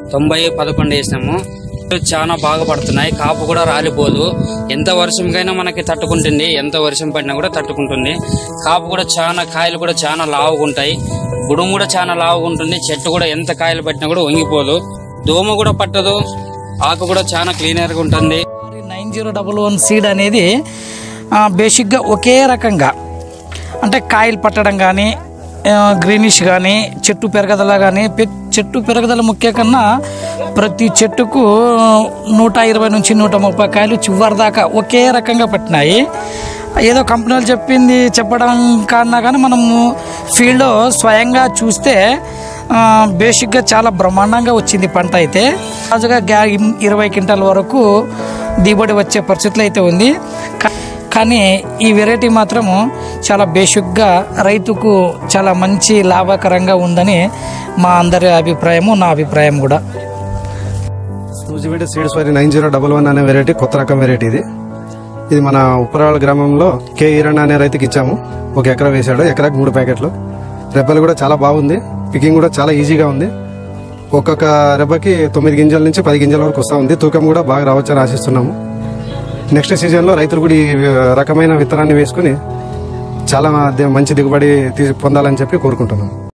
తొంభై పదకొండు వేసినాము చాలా బాగా పడుతున్నాయి కాపు కూడా రాలిపోదు ఎంత వర్షంకైనా మనకి తట్టుకుంటుంది ఎంత వర్షం పడినా కూడా తట్టుకుంటుంది కాపు కూడా చాలా కాయలు కూడా చాలా లావుగుంటాయి గుడుము కూడా చాలా లావుగుంటుంది చెట్టు కూడా ఎంత కాయలు పట్టినా కూడా వంగిపోదు దోమ కూడా పట్టదు ఆకు కూడా చాలా క్లీనర్ గా ఉంటుంది nine zero double one seed అనేది ఆ, బేసిక్గా ఒకే రకంగా అంటే కాయలు పట్టడం కానీ గ్రీనిష్ కానీ చెట్టు పెరగదల కానీ పె- చెట్టు పెరగదల ముఖ్య కన్నా ప్రతి చెట్టుకు నూట ఇరవై నుంచి నూట ముప్పై కాయలు చివరి దాకా ఒకే రకంగా పట్టినాయి ఏదో కంపెనీలు చెప్పింది చెప్పడం కన్నా కానీ మనము ఫీల్డ్లో స్వయంగా చూస్తే ఆ, బేసిక్గా చాలా బ్రహ్మాండంగా వచ్చింది పంట అయితే రాజుగా గ్యా ఇరవై క్వింటాల వరకు దిగుబడి వచ్చే పరిస్థితులు అయితే ఉంది కా- కానీ ఈ వెరైటీ మాత్రము చాలా బేసిక్గా రైతుకు చాలా మంచి లాభకరంగా ఉందని మా అందరి అభిప్రాయము నా అభిప్రాయం కూడా నూజివీడు సీడ్స్ వరి నైన్ జీరో డబల్ వన్ అనే వెరైటీ కొత్త రకం వెరైటీ ఇది ఇది మన ఉప్పరాల గ్రామంలో కే ఈరణ అనే రైతుకి ఇచ్చాము ఒక ఎకరా వేశాడు ఎకరాకి మూడు ప్యాకెట్లు రెబ్బలు కూడా చాలా బాగుంది పికింగ్ కూడా చాలా ఈజీగా ఉంది ఒక్కొక్క రెబ్బకి తొమ్మిది గింజల నుంచి పది గింజల వరకు వస్తూ ఉంది తూకం కూడా బాగా రావచ్చని ఆశిస్తున్నాము నెక్స్ట్ సీజన్లో రైతులు కూడా ఈ రకమైన విత్తనాన్ని వేసుకుని చాలా మంచి దిగుబడి తీ- పొందాలని చెప్పి కోరుకుంటున్నాము